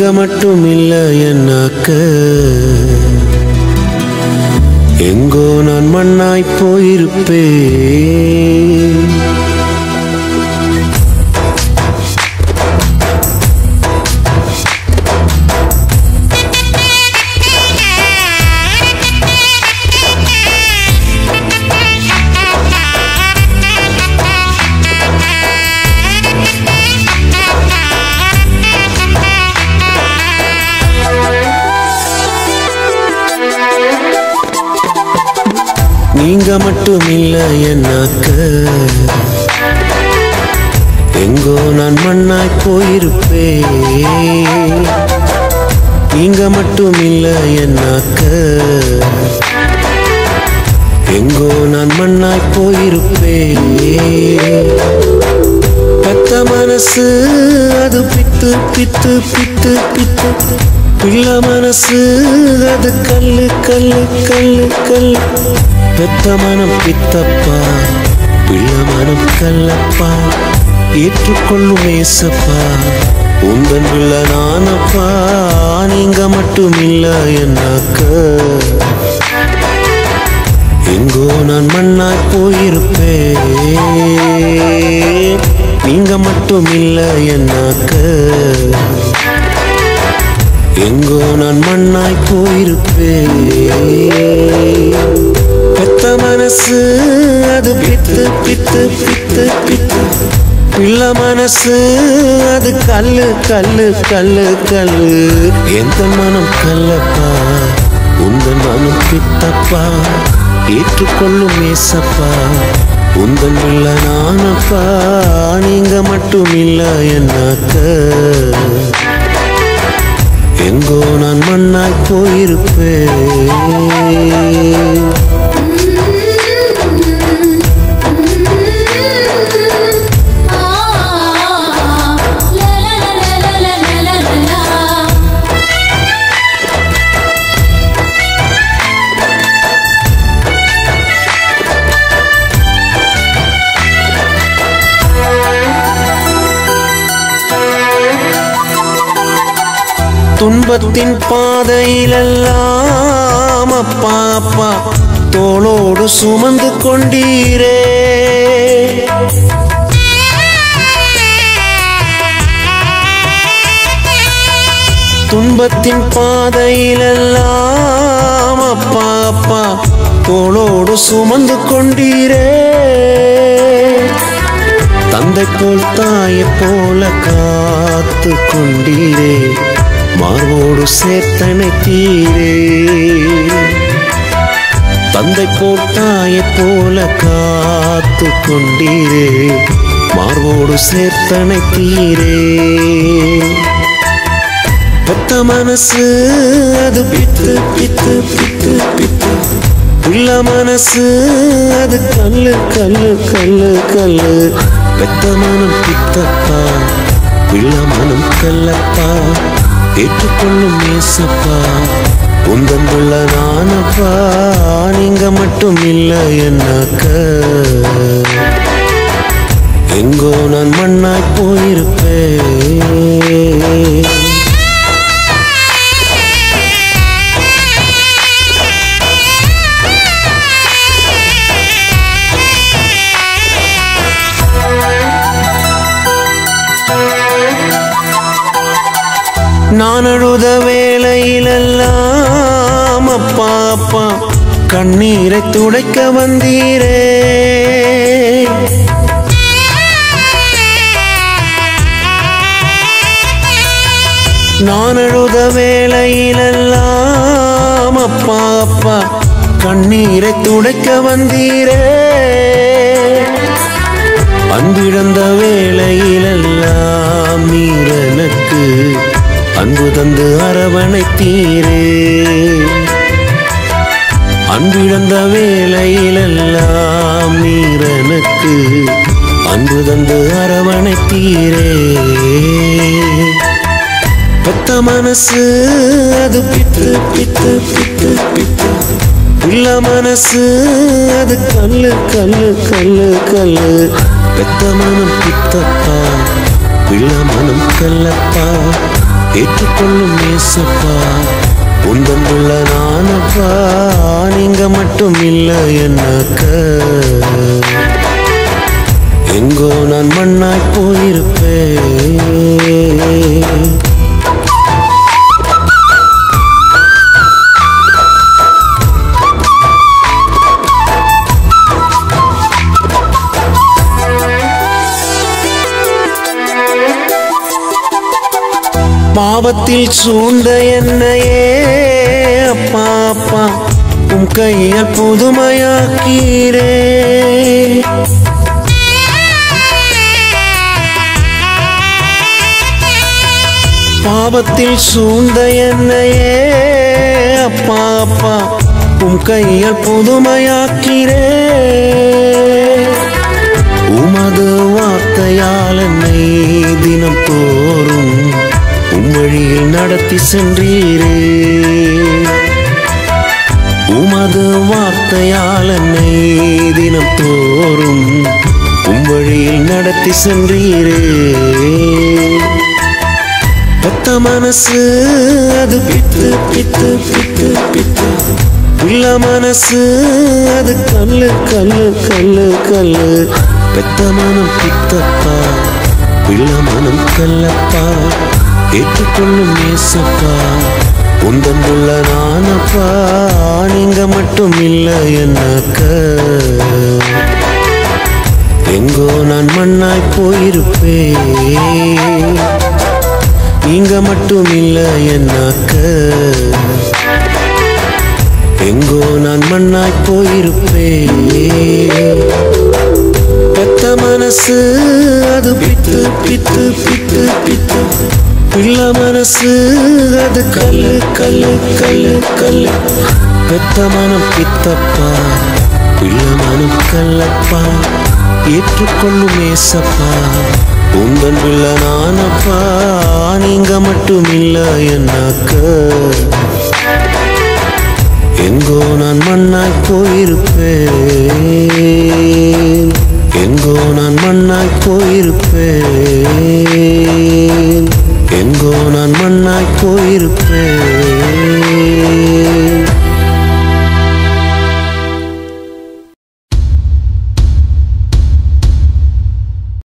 மட்டும் இல்ல என்னாக்க எங்கோ நான் மண்ணாய் போயிருப்பேன் நீங்க மட்டும் இல்ல என்னாக்க எங்கோ நான் மண்ணாய் போயிருப்பேன் நீங்க மட்டும் இல்ல என்னாக்க எங்கோ நான் மண்ணாய் போயிருப்பேன் பெத்த மனசு அது பித்து பித்து பித்து பித்து பிள்ளை மனசு அது கல்லு கல்லு கல்லு கல்லு பெத்த மனம் பித்தப்பா பிள்ளை மனம் கல்லப்பா ஏற்றுக்கொள்ளும் ஏசப்பா உந்தன் பிள்ளை நானப்பா நீங்க மட்டும் இல்ல என்னாக்க எங்கோ நான் மண்ணாய் போயிருப்பேன் நீங்க மட்டும் இல்ல என்னாக்க எங்கோ நான் மண்ணாய் போயிருப்பேன் பெத்த மனசு அது பித்து பித்து பித்து பித்து பிள்ளை மனசு அது கல்லு கல்லு கல்லு கல்லு எந்த மனம் கல்லப்பா உந்தன் மனம் பித்தப்பா ஏற்றுக்கொள்ளும் ஏசப்பா உந்தன் பிள்ளை நானப்பா நீங்க மட்டும் இல்ல என்னாக்க எங்கோ நான் மண்ணாய் போயிருப்பேன் துன்பத்தின் பாதையிலெல்லாம் அப்பா அப்பா தோளோடு சுமந்து கொண்டீரே துன்பத்தின் பாதையிலெல்லாம் அப்பா அப்பா தோளோடு சுமந்து கொண்டீரே தந்தை போல் தாயை போல காத்து கொண்டீரே மார்போடு சேர்த்தனைத்தீரே தந்தை போல் தாயை போல காத்து கொண்டீரே மார்போடு சேர்த்தனைத்தீரே பெத்த மனசு அது பித்து பித்து பித்து பித்து பிள்ள மனசு அது கல்லு கல்லு கல்லு கல்லு பெத்த மனம் பித்தப்பா பிள்ள மனம் கல்லப்பா ஏற்றுக்கொள்ளும் ஏசப்பா உந்தன் பிள்ள நானப்பா நீங்க மட்டும் இல்ல என்னாக்க எங்கோ நான் மண்ணாய் போயிருப்பேன் நான் அழுத வேளையிலெல்லாம் அப்பா அப்பா கண்ணீரை துடைக்க வந்தீரே நான் அழுத வேளையிலெல்லாம் அப்பா அப்பா கண்ணீரை துடைக்க வந்தீரே அன்பிழந்த வேளையிலெல்லாம் நீர் எனக்கு அன்பு தந்து அரவணைத்தீரே அன்பிழந்த வேளையிலெல்லாம் நீர் எனக்கு அன்பு தந்து அரவணைத்தீரே பெத்த மனசு அது பித்து பித்து பித்து பித்து பிள்ள மனசு அது கல்லு கல்லு கல்லு கல்லு பெத்த மனம் பித்தப்பா பிள்ள மனம் கல்லப்பா ஏற்றுக்கொள்ளும் ஏசப்பா உந்தன் உள்ள நானப்பா நீங்க மட்டும் இல்லை என்னக்க எங்கோ நான் மண்ணாய் போயிருப்பேன் பாவத்தில் சூழ்ந்த என்னையே அப்பா அப்பா உம் கையால் புதுமையாக்கீரே பாவத்தில் சூழ்ந்த என்னையே அப்பா அப்பா உம் கையால் புதுமையாக்கிறே உமது வார்த்தையால் என்னை தினம் தோறும் உம் வழியில் நடத்தி சென்றீரே உமது வார்த்தையால் என்னை தினம் தோறும் உம் வழியில் நடத்தி சென்றீரே பெத்த மனசு அது பித்து பித்து பித்து பித்து உள்ள மனசு அது கல்லு கல்லு கல்லு கல்லு பெத்த மனம் பித்தப்பா உள்ள மனம் கல்லப்பா ஏற்றுக்கொள்ளும் ஏசப்பா உந்தன் உள்ள நானப்பா நீங்க மட்டும் இல்லை என்னக்க எங்கோ நான் மண்ணாய் போயிருப்பேன் நீங்க மட்டும் இல்ல என்னாக்க எங்கோ நான் மண்ணாய் போயிருப்பேன் பெத்த மனசு அது பித்து பித்து பித்து பித்து பிள்ள மனசு அது கல்லு கல்லு கல்லு கல்லு பெத்த மனம் பித்தப்பா பிள்ள மனம் கல்லப்பா ஏற்றுக்கொள்ளும் ஏசப்பா உந்தன் பிள்ள நானப்பா நீங்க மட்டும் இல்ல என்னாக்க எங்கோ நான் மண்ணாய் போயிருப்பேன் எங்கோ நான் மண்ணாய் போயிருப்பேன்